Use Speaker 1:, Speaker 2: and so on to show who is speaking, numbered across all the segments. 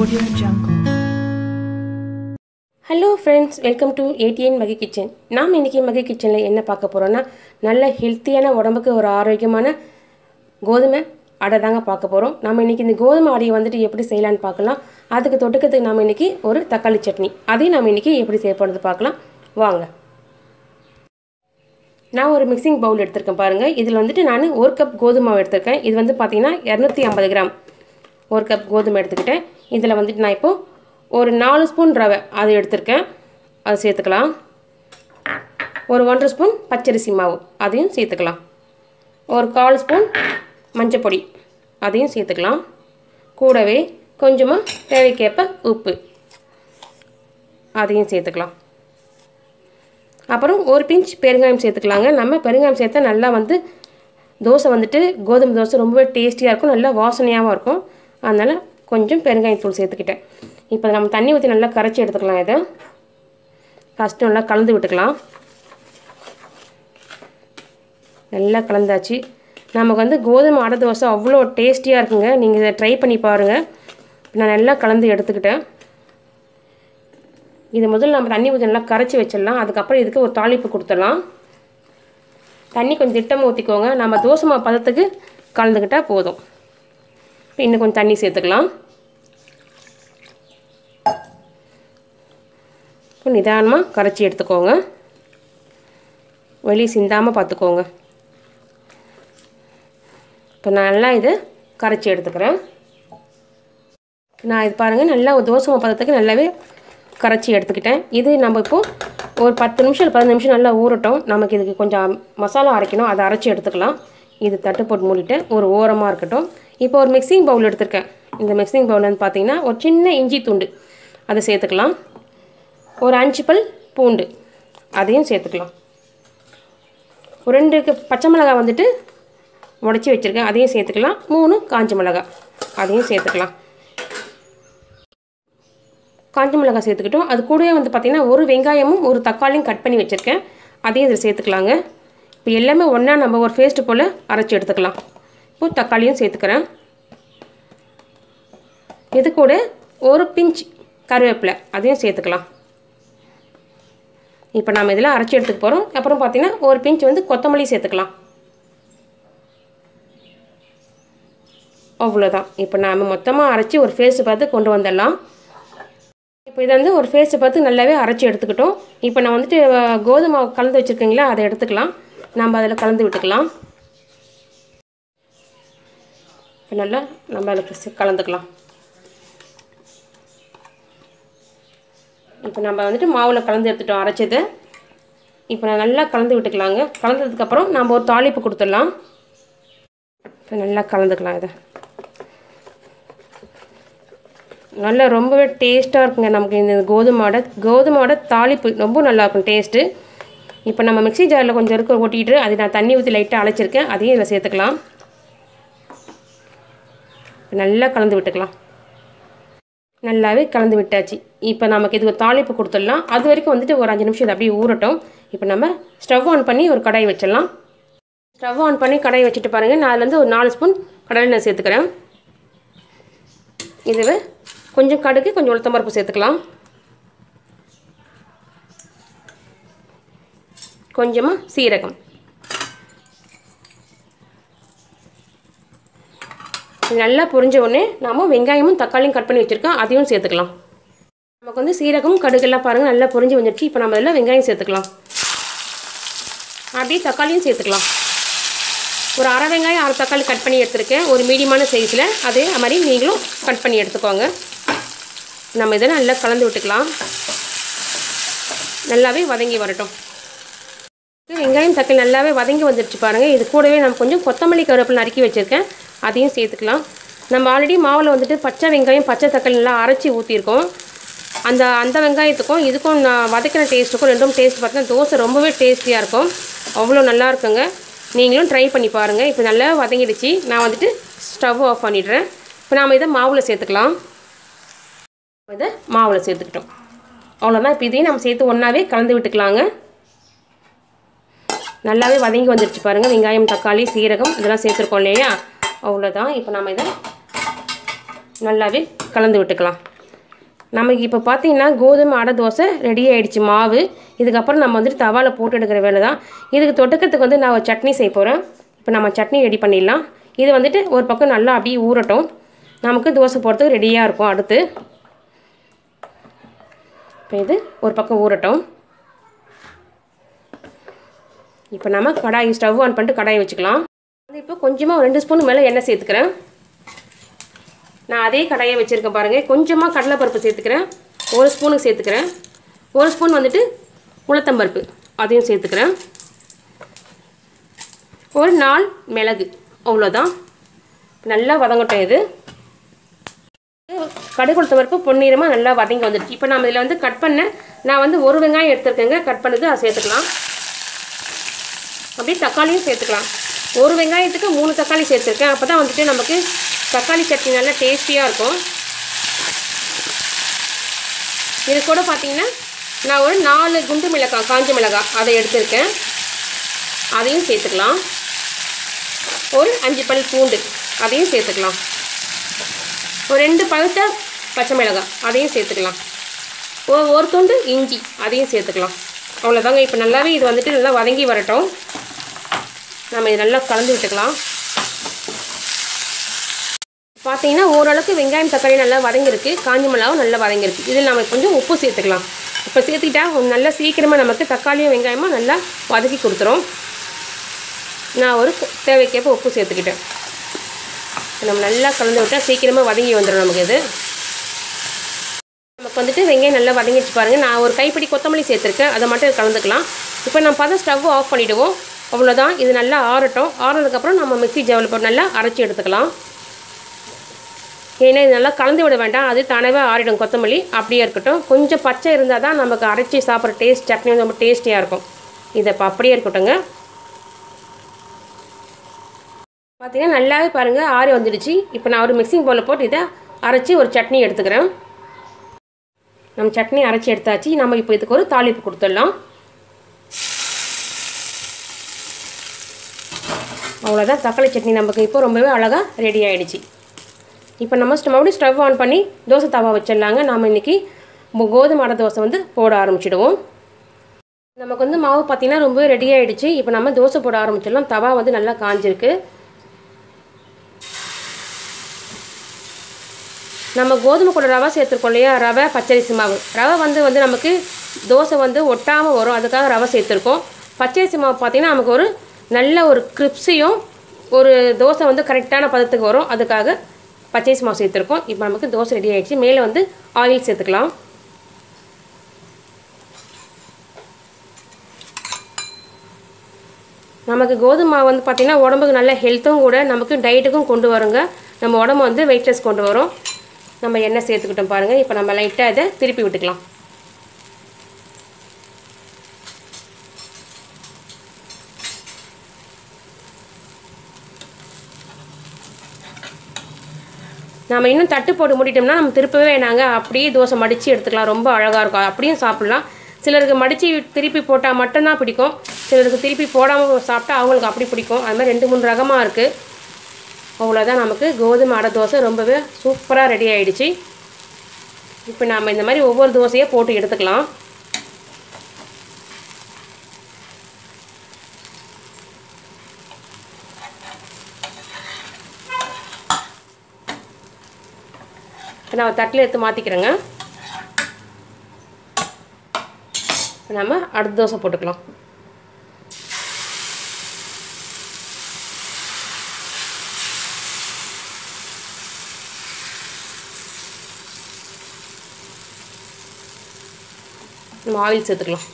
Speaker 1: Audio Jungle.
Speaker 2: Hello friends welcome to ATN Mahi kitchen நாம் இன்றைக்கி மகி கிச்சனில் என்ன பார்க்க போகிறோன்னா நல்ல ஹெல்த்தியான உடம்புக்கு ஒரு ஆரோக்கியமான கோதுமை அடை தாங்க பார்க்க போகிறோம் நம்ம இன்றைக்கி இந்த கோதுமை அடையை வந்துட்டு எப்படி செய்யலான்னு பார்க்கலாம் அதுக்கு தொட்டுக்கிறதுக்கு நம்ம இன்றைக்கி ஒரு தக்காளி சட்னி அதையும் நம்ம இன்றைக்கி எப்படி செய்ய போகிறது பார்க்கலாம் வாங்க நான் ஒரு மிக்சிங் பவுல் எடுத்திருக்கேன் பாருங்கள் இதில் வந்துட்டு நான் ஒரு கப் கோதுமை மாவு எடுத்திருக்கேன் இது வந்து பார்த்திங்கன்னா இரநூத்தி ஐம்பது கிராம் ஒரு கப் கோதுமை எடுத்துக்கிட்டேன் இதில் வந்துட்டு நான் இப்போது ஒரு நாலு ஸ்பூன் ரவை அது எடுத்திருக்கேன் அது சேர்த்துக்கலாம் ஒரு ஒன்றரை ஸ்பூன் பச்சரிசி மாவு அதையும் சேர்த்துக்கலாம் ஒரு கால் ஸ்பூன் மஞ்சப்பொடி அதையும் சேர்த்துக்கலாம் கூடவே கொஞ்சமாக தேவைக்கேற்ப உப்பு அதையும் சேர்த்துக்கலாம் அப்புறம் ஒரு பிஞ்ச் பெருங்காயம் சேர்த்துக்கலாங்க நம்ம பெருங்காயம் சேர்த்தா நல்லா வந்து தோசை வந்துட்டு கோதுமை தோசை ரொம்பவே டேஸ்டியாக இருக்கும் நல்லா வாசனையாகவும் இருக்கும் அதனால் கொஞ்சம் பெருங்காயத்தூள் சேர்த்துக்கிட்டேன் இப்போ நம்ம தண்ணி ஊற்றி நல்லா கரைச்சி எடுத்துக்கலாம் இதை ஃபஸ்ட்டு நல்லா கலந்து விட்டுக்கலாம் நல்லா கலந்தாச்சு நமக்கு வந்து கோதுமை அடை தோசை அவ்வளோ டேஸ்டியாக இருக்குங்க நீங்கள் இதை ட்ரை பண்ணி பாருங்கள் நான் நல்லா கலந்து எடுத்துக்கிட்டேன் இது முதல்ல நம்ம தண்ணி ஊற்றி நல்லா கரைச்சி வச்சிடலாம் அதுக்கப்புறம் இதுக்கு ஒரு தாளிப்பு கொடுத்துடலாம் தண்ணி கொஞ்சம் திட்டமாக ஊற்றிக்கோங்க நம்ம தோசை மாவு பதத்துக்கு கலந்துக்கிட்டால் போதும் இப்போ இன்னும் கொஞ்சம் தண்ணி சேர்த்துக்கலாம் இப்போ நிதானமாக கரைச்சி எடுத்துக்கோங்க வெளியே சிந்தாமல் பார்த்துக்கோங்க இப்போ நான் நல்லா இதை கரைச்சி எடுத்துக்கிறேன் நான் இது பாருங்கள் நல்லா ஒரு தோசை மாவு பதத்துக்கு நல்லாவே கரைச்சி எடுத்துக்கிட்டேன் இது நம்ம இப்போது ஒரு பத்து நிமிஷம் பதினஞ்சு நிமிஷம் நல்லா ஊறட்டும் நமக்கு இதுக்கு கொஞ்சம் மசாலா அரைக்கணும் அதை அரைச்சி எடுத்துக்கலாம் இது தட்டு போட்டு மூடிட்டு ஒரு ஓரமாக இருக்கட்டும் இப்போ ஒரு மிக்சிங் பவுல் எடுத்திருக்கேன் இந்த மிக்சிங் பவுல் வந்து பார்த்திங்கன்னா ஒரு சின்ன இஞ்சி துண்டு அதை சேர்த்துக்கலாம் ஒரு அஞ்சு பல் பூண்டு அதையும் சேர்த்துக்கலாம் ஒரு ரெண்டு க- பச்சை மிளகாய் வந்துட்டு உடச்சி வச்சுருக்கேன் அதையும் சேர்த்துக்கலாம் மூணு காஞ்ச மிளகாய் அதையும் சேர்த்துக்கலாம் காஞ்ச மிளகாய் சேர்த்துக்கிட்டோம் அது கூடவே வந்து பார்த்திங்கன்னா ஒரு வெங்காயமும் ஒரு தக்காளியும் கட் பண்ணி வச்சுருக்கேன் அதையும் இதில் சேர்த்துக்கலாங்க இப்போ எல்லாமே ஒன்றா நம்ம ஒரு பேஸ்ட்டு போல் அரைச்சி எடுத்துக்கலாம் இப்போ தக்காளியும் சேர்த்துக்கிறேன் இது கூட ஒரு பிஞ்ச் கருவேப்பிலை அதையும் சேர்த்துக்கலாம் இப்போ நம்ம இதில் அரைச்சி எடுத்துக்க போகிறோம் அப்புறம் பார்த்திங்கன்னா ஒரு பிஞ்ச் வந்து கொத்தமல்லி சேர்த்துக்கலாம் அவ்வளோதான் இப்போ நாம் மொத்தமாக அரைச்சி ஒரு ஃபேஸை பார்த்து கொண்டு வந்துடலாம் இப்போ இதை வந்து ஒரு ஃபேஸை பார்த்து நல்லாவே அரைச்சி எடுத்துக்கிட்டோம் இப்போ நான் வந்துட்டு அஹ், கோதுமை மாவு கலந்து வச்சுருக்கீங்களா அதை எடுத்துக்கலாம் நம்ம அதில் கலந்து விட்டுக்கலாம் இப்போ நல்லா நம்ம அதில் சி- கலந்துக்கலாம் இப்போ நம்ம வந்துட்டு மாவில் கலந்து எடுத்துட்டோம் அரைச்சதை இப்போ நான் நல்லா கலந்து விட்டுக்கலாங்க கலந்ததுக்கப்புறம் நம்ம ஒரு தாளிப்பு கொடுத்துடலாம் இப்போ நல்லா கலந்துக்கலாம் இதை நல்லா ரொம்பவே டேஸ்ட்டாக இருக்குங்க நமக்கு இந்த கோதுமாவோட கோதுமாவோட தாளிப்பு ரொம்ப நல்லா இருக்கும் டேஸ்ட்டு இப்போ நம்ம மிக்ஸி ஜாரில் கொஞ்சம் இருக்க கொட்டிட்டு அதை நான் தண்ணி ஊற்றி லைட்டாக அழைச்சிருக்கேன் அதையும் இதில் சேர்த்துக்கலாம் நல்லா கலந்து விட்டுக்கலாம் நல்லாவே கலந்து விட்டாச்சு இப்போ நமக்கு இது ஒரு தாளிப்பு கொடுத்துடலாம் அது வரைக்கும் வந்துட்டு ஒரு அஞ்சு நிமிஷம் இது அப்படியே ஊறட்டும் இப்போ நம்ம ஸ்டவ் ஆன் பண்ணி ஒரு கடாய் வச்சிடலாம் ஸ்டவ் ஆன் பண்ணி கடாய் வச்சுட்டு பாருங்கள் நான் அதுலேருந்து ஒரு நாலு ஸ்பூன் கடலை நான் சேர்த்துக்கிறேன் இதுவே கொஞ்சம் கடுகு கொஞ்சம் உளுத்தம்பருப்பு சேர்த்துக்கலாம் கொஞ்சமாக சீரகம் இது நல்லா பொரிஞ்ச உடனே நாம் வெங்காயமும் தக்காளியும் கட் பண்ணி வச்சுருக்கோம் அதையும் சேர்த்துக்கலாம் நமக்கு வந்து சீரகம் கடுகெல்லாம் பாருங்கள் நல்லா பொரிஞ்சு வந்துடுச்சு இப்போ நம்ம இதில் வெங்காயம் சேர்த்துக்கலாம் அப்படியே தக்காளியும் சேர்த்துக்கலாம் ஒரு அரை வெங்காயம் அரை தக்காளி கட் பண்ணி எடுத்திருக்கேன் ஒரு மீடியமான சைஸில் அதே மாதிரி நீங்களும் கட் பண்ணி எடுத்துக்கோங்க நம்ம இதை நல்லா கலந்து விட்டுக்கலாம் நல்லாவே வதங்கி வரட்டும் வெங்காயம் தக்காளி நல்லாவே வதங்கி வந்துடுச்சு பாருங்கள் இது கூடவே நம்ம கொஞ்சம் கொத்தமல்லி கருவேப்பிலை நறுக்கி வச்சுருக்கேன் அதையும் சேர்த்துக்கலாம் நம்ம ஆல்ரெடி மாவில் வந்துட்டு பச்சை வெங்காயம் பச்சை தக்காளி நல்லா அரைச்சி ஊற்றிருக்கோம் அந்த அந்த வெங்காயத்துக்கும் இதுக்கும் நான் வதக்கின டேஸ்ட்டுக்கும் ரெண்டும் டேஸ்ட் பார்த்தீங்கன்னா தோசை ரொம்பவே டேஸ்டியாக இருக்கும் அவ்வளோ நல்லா இருக்குங்க நீங்களும் ட்ரை பண்ணி பாருங்கள் இப்போ நல்லா வதங்கிடுச்சு நான் வந்துட்டு ஸ்டவ் ஆஃப் பண்ணிடுறேன் இப்போ நாம் இதை மாவில் சேர்த்துக்கலாம் இதை மாவில் சேர்த்துக்கிட்டோம் அவ்வளோதான் இப்போ இதையும் நம்ம சேர்த்து ஒன்றாவே கலந்து விட்டுக்கலாங்க நல்லாவே வதங்கி வந்துடுச்சு பாருங்கள் வெங்காயம் தக்காளி சீரகம் இதெல்லாம் சேர்த்துருக்கோம் இல்லையா அவ்வளோதான் இப்போ நம்ம இதை நல்லாவே கலந்து விட்டுக்கலாம் நமக்கு இப்போ பார்த்தீங்கன்னா கோதுமை அடை தோசை ரெடி ஆயிடுச்சு மாவு இதுக்கப்புறம் நம்ம வந்துட்டு தவாவில் போட்டு எடுக்கிற வேலை தான் இதுக்கு தொட்டுக்கிறதுக்கு வந்து நான் ஒரு சட்னி செய்ய போகிறேன் இப்போ நம்ம சட்னி ரெடி பண்ணிடலாம் இது வந்துட்டு ஒரு பக்கம் நல்லா அப்படியே ஊறட்டும் நமக்கு தோசை போடுறதுக்கு ரெடியாக இருக்கும் அடுத்து இப்போ இது ஒரு பக்கம் ஊறட்டும் இப்போ நம்ம கடாய் ஸ்டவ் ஆன் பண்ணிட்டு கடாயை வச்சுக்கலாம் இப்போ கொஞ்சமாக ரெண்டு ஸ்பூன் மேலே எண்ணெய் சேர்த்துக்கிறேன் நான் அதே கடாயை வச்சுருக்கேன் பாருங்கள் கொஞ்சமாக கடலைப்பருப்பு சேர்த்துக்கிறேன் ஒரு ஸ்பூனுக்கு சேர்த்துக்கிறேன் ஒரு ஸ்பூன் வந்துட்டு உளுத்தம்பருப்பு அதையும் சேர்த்துக்கிறேன் ஒரு நாள் மிளகு அவ்வளோதான் நல்லா வதங்கட்டும் இது கடுகு உளுத்த பருப்பு பொன்னிறமாக நல்லா வதங்கி வந்துடுச்சு இப்போ நம்ம இதில் வந்து கட் பண்ண நான் வந்து ஒரு வெங்காயம் எடுத்துருக்கேங்க கட் பண்ணது அதை சேர்த்துக்கலாம் அப்படியே தக்காளியும் சேர்த்துக்கலாம் ஒரு வெங்காயத்துக்கு மூணு தக்காளி சேர்த்துருக்கேன் அப்போ தான் வந்துட்டு நமக்கு தக்காளி சட்னி நல்லா டேஸ்டியாக இருக்கும் இது கூட பார்த்தீங்கன்னா நான் ஒரு நாலு குண்டு மிளகாய் காஞ்ச மிளகாய் அதை எடுத்திருக்கேன் அதையும் சேர்த்துக்கலாம் ஒரு அஞ்சு பல் பூண்டு அதையும் சேர்த்துக்கலாம் ஒரு ரெண்டு பழுத்த பச்சை மிளகாய் அதையும் சேர்த்துக்கலாம் ஒரு ஒரு துண்டு இஞ்சி அதையும் சேர்த்துக்கலாம் அவ்வளோதாங்க இப்போ நல்லாவே இது வந்துட்டு நல்லா வதங்கி வரட்டும் நம்ம இது நல்லா கலந்து விட்டுக்கலாம் பார்த்தீங்கன்னா ஓரளவுக்கு வெங்காயம் தக்காளி நல்லா வதங்கிருக்கு காஞ்சி மிளகாவும் நல்லா வதங்கிருக்கு இதில் நம்ம கொஞ்சம் உப்பு சேர்த்துக்கலாம் இப்போ சேர்த்துக்கிட்டா நல்லா சீக்கிரமாக நமக்கு தக்காளியும் வெங்காயமும் நல்லா வதக்கி கொடுத்துரும் நான் ஒரு தேவைக்கேற்ப உப்பு சேர்த்துக்கிட்டேன் நம்ம நல்லா கலந்து விட்டால் சீக்கிரமாக வதங்கி வந்துடும் நமக்கு இது நமக்கு வந்துட்டு வெங்காயம் நல்லா வதங்கிடுச்சு பாருங்கள் நான் ஒரு கைப்பிடி கொத்தமல்லி சேர்த்துருக்கேன் அதை மட்டும் கலந்துக்கலாம் இப்போ நம்ம பதம் ஸ்டவ் ஆஃப் பண்ணிவிடுவோம் அவ்வளோதான் இது நல்லா ஆறட்டும் ஆறுனதுக்கப்புறம் நம்ம மிக்ஸி ஜவில் போட்டு நல்லா அரைச்சி எடுத்துக்கலாம் ஏன்னா இது நல்லா கலந்து விட வேண்டாம் அது தானாகவே ஆறிடும் கொத்தமல்லி அப்படியே இருக்கட்டும் கொஞ்சம் பச்சை இருந்தால் தான் நமக்கு அரைச்சி சாப்பிட்ற டேஸ்ட் சட்னி வந்து ரொம்ப டேஸ்டியாக இருக்கும் இதை இப்போ அப்படியே இருக்கட்டும்ங்க பார்த்தீங்கன்னா நல்லாவே பாருங்கள் ஆறி வந்துடுச்சு இப்போ நான் ஒரு மிக்சிங் பவுலில் போட்டு இதை அரைச்சி ஒரு சட்னி எடுத்துக்கிறேன் நம்ம சட்னி அரைச்சி எடுத்தாச்சு நம்ம இப்போ இதுக்கு ஒரு தாளிப்பு கொடுத்துடலாம் அவ்வளோதான் தக்காளி சட்னி நமக்கு இப்போ ரொம்பவே அழகாக ரெடி ஆகிடுச்சு இப்போ நம்ம மறுபடியும் ஸ்டவ் ஆன் பண்ணி தோசை தவா வச்சிடலாங்க நாம் இன்றைக்கி கோதுமை அடை தோசை வந்து போட ஆரம்பிச்சிடுவோம் நமக்கு வந்து மாவு பார்த்திங்கன்னா ரொம்பவே ரெடி ஆகிடுச்சு இப்போ நம்ம தோசை போட ஆரம்பிச்சிடலாம் தவா வந்து நல்லா காஞ்சிருக்கு நம்ம கோதுமை கூட ரவை சேர்த்துருக்கோம் இல்லையா ரவை பச்சரிசி மாவு ரவை வந்து வந்து நமக்கு தோசை வந்து ஒட்டாமல் வரும் அதுக்காக ரவை சேர்த்துருக்கோம் பச்சரிசி மாவு பார்த்திங்கன்னா நமக்கு ஒரு நல்ல ஒரு கிரிப்ஸியும் ஒரு தோசை வந்து கரெக்டான பதத்துக்கு வரும் அதுக்காக பச்சரிசி மாவு சேர்த்துருக்கோம் இப்போ நமக்கு தோசை ரெடி ஆகிடுச்சு மேலே வந்து ஆயில் சேர்த்துக்கலாம் நமக்கு கோதுமை மாவு வந்து பார்த்திங்கன்னா உடம்புக்கு நல்ல ஹெல்த்தும் கூட நமக்கு டயட்டுக்கும் கொண்டு வருங்க நம்ம உடம்பு வந்து வெயிட்லெஸ் கொண்டு வரும் நம்ம எண்ணெய் சேர்த்துக்கிட்டோம் பாருங்கள் இப்போ நம்ம லைட்டாக இதை திருப்பி விட்டுக்கலாம் நம்ம இன்னும் தட்டு போட்டு மூடிட்டோம்னா நம்ம திருப்பவே வேணாங்க அப்படியே தோசை மடித்து எடுத்துக்கலாம் ரொம்ப அழகாக இருக்கும் அப்படியும் சாப்பிட்லாம் சிலருக்கு மடித்து திருப்பி போட்டால் மட்டும்தான் பிடிக்கும் சிலருக்கு திருப்பி போடாமல் சாப்பிட்டா அவங்களுக்கு அப்படி பிடிக்கும் அது மாதிரி ரெண்டு மூணு ரகமாக இருக்குது அவ்வளோதான் நமக்கு கோதுமை அடை தோசை ரொம்பவே சூப்பராக ரெடி ஆகிடுச்சு இப்போ நாம் இந்த மாதிரி ஒவ்வொரு தோசையாக போட்டு எடுத்துக்கலாம் இப்போ நான் தட்டில் எடுத்து மாற்றிக்கிறேங்க இப்போ நம்ம அடுத்த தோசை போட்டுக்கலாம் நம்ம ஆயில் சேர்த்துக்கலாம்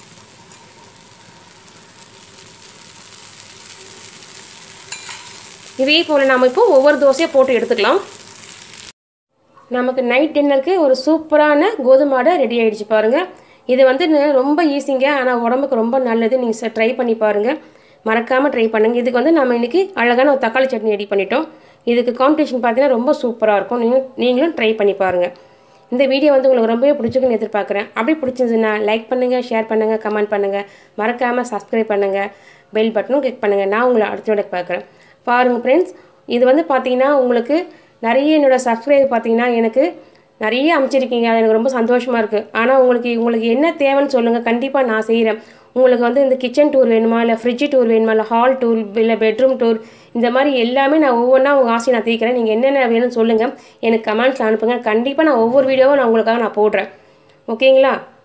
Speaker 2: இதே போல் நம்ம இப்போ ஒவ்வொரு தோசையாக போட்டு எடுத்துக்கலாம் நமக்கு நைட் டின்னருக்கு ஒரு சூப்பரான கோதுமை அடை ரெடி ஆகிடுச்சு பாருங்கள் இது வந்து ந- ரொம்ப ஈஸிங்க ஆனால் உடம்புக்கு ரொம்ப நல்லது நீங்கள் ட்ரை பண்ணி பாருங்கள் மறக்காமல் ட்ரை பண்ணுங்கள் இதுக்கு வந்து நம்ம இன்றைக்கி அழகான ஒரு தக்காளி சட்னி ரெடி பண்ணிட்டோம் இதுக்கு காம்படிஷன் பார்த்தீங்கன்னா ரொம்ப சூப்பராக இருக்கும் நீங்கள் நீங்களும் ட்ரை பண்ணி பாருங்கள் இந்த வீடியோ வந்து உங்களுக்கு ரொம்பவே பிடிச்சிருக்குன்னு எதிர்பார்க்குறேன் அப்படி பிடிச்சிருந்துச்சுன்னா லைக் பண்ணுங்கள் ஷேர் பண்ணுங்கள் கமெண்ட் பண்ணுங்கள் மறக்காமல் சப்ஸ்கிரைப் பண்ணுங்கள் பெல் பட்டனும் கிளிக் பண்ணுங்கள் நான் உங்களை அடுத்த வீடியோ பார்க்குறேன் பாருங்கள் ஃப்ரெண்ட்ஸ் இது வந்து பார்த்தீங்கன்னா உங்களுக்கு நிறைய என்னோடய சப்ஸ்கிரைப் பார்த்தீங்கன்னா எனக்கு நிறைய அமைச்சிருக்கீங்க அது எனக்கு ரொம்ப சந்தோஷமாக இருக்குது ஆனால் உங்களுக்கு உங்களுக்கு என்ன தேவைன்னு சொல்லுங்கள் கண்டிப்பாக நான் செய்கிறேன் உங்களுக்கு வந்து இந்த கிச்சன் டூர் வேணுமா இல்லை ஃப்ரிட்ஜ் டூர் வேணுமா இல்லை ஹால் டூர் இல்லை பெட்ரூம் டூர் இந்த மாதிரி எல்லாமே நான் ஒவ்வொன்றா உங்கள் ஆசையை நான் தீர்க்கிறேன் நீங்கள் என்னென்ன வேணும்னு சொல்லுங்கள் எனக்கு கமெண்ட்ஸில் அனுப்புங்க கண்டிப்பாக நான் ஒவ்வொரு வீடியோவும் நான் உங்களுக்காக நான் போடுறேன் ஓகேங்களா